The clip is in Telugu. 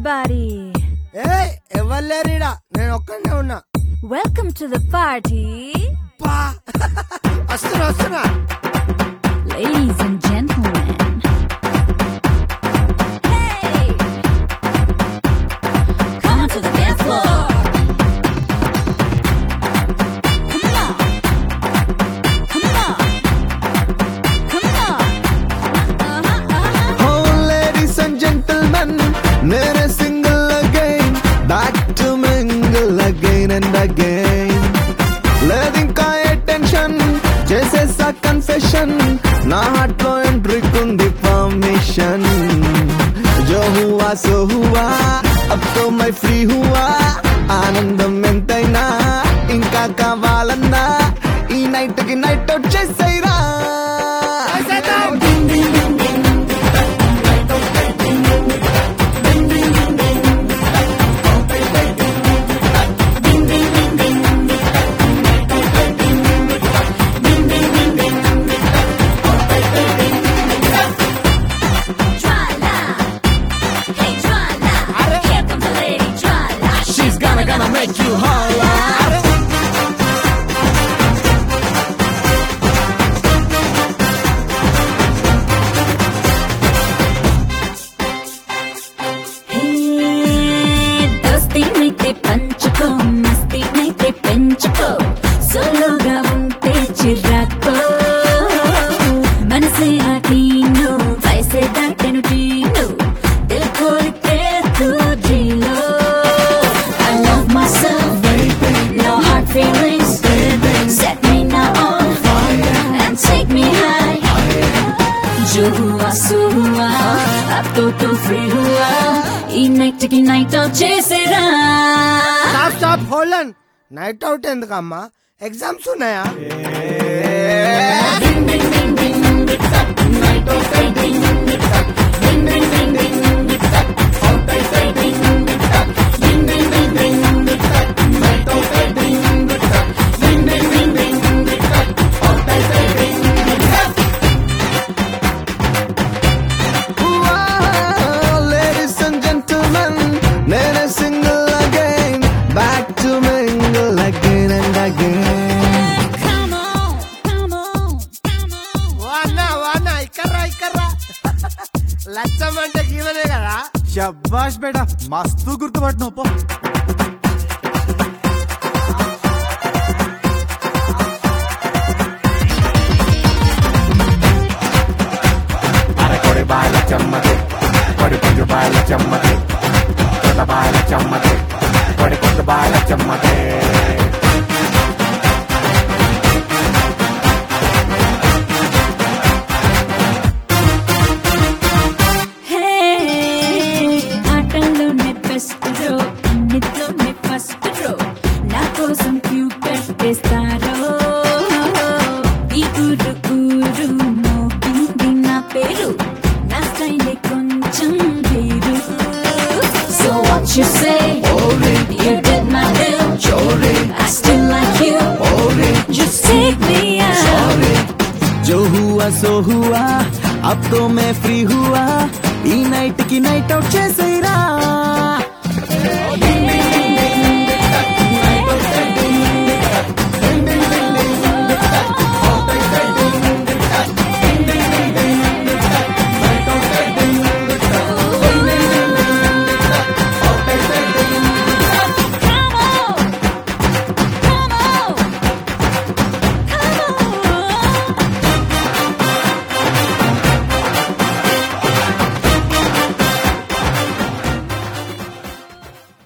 everybody. ఏ ఎవరు లేరీడా నేను ఒక్కనే ఉన్నా Welcome to the party. పా వస్తున్నా వస్తున్నా Ladies and gentlemen. Hey! Come on to the dance floor. Come on. Come on. Come on. Uh-huh, uh-huh. Oh, ladies and gentlemen, నేనే single again back to mingle again and again లేదు ఇంకా ఏ టెన్షన్ చేసేసా కన్ఫెషన్ నా హార్ట్ లో ఎంట్రీకుంది పర్మిషన్ జో హువా సో హువా అబ్ తో మై ఫ్రీ హువా ఆనందం ఎంతైనా ఇంకా కావాలన్నా ఈ నైట్ కి నైట్ అవుట్ చేసేరా Jwala. Hey, Jwala. Here comes the lady Jwala. She's gonna, gonna make you holla. దోస్తీ నైతే పంచుకో మస్తీ నైతే పెంచుకో సోలోగా ఉంటే చిరాకో మనసే ఆటీను వయసే దాటెను టీను దిల్ కోరితే తూజీలో I love myself, baby. No hard feelings, baby. Set me now on fire and take me high. जो हुआ सो हुआ अब तो तू फ्री हुआ ఈ నైట్ కి నైట్ అవుట్ చేసేరా stop stop hold on night out ఎందుకమ్మా ఎగ్జామ్స్ ఉన్నాయా Ladies and gentlemen, నేనే single again back to mingle again and again Come on, come on, come on. వానా వానా ఇక్కర్రా ఇక్కర్రా లచ్చం అంటే గీవనే కదా శబ్బాష్ బేటా మస్తు గుర్తుపట్టినావు పో Corre baila chammate, corre corre baila chammate, corre baila chammate, corre corre baila chammate. Hey, ఆటల్లోనే బెస్ట్ రో అన్నిట్లోనే ఫస్ట్ రో నా కోసం క్యూ కట్టేస్తారో ఈ ఊరు ఊరు మోగింది నా పేరు నా స్టైలే కొంచెం వేరు So what you say? You did my bill. I still like you. Just take me out. जो हुआ सो हुआ अब तो मैं फ्री हुआ ఈ నైట్ కి నైట్ అవుట్ చేసేరా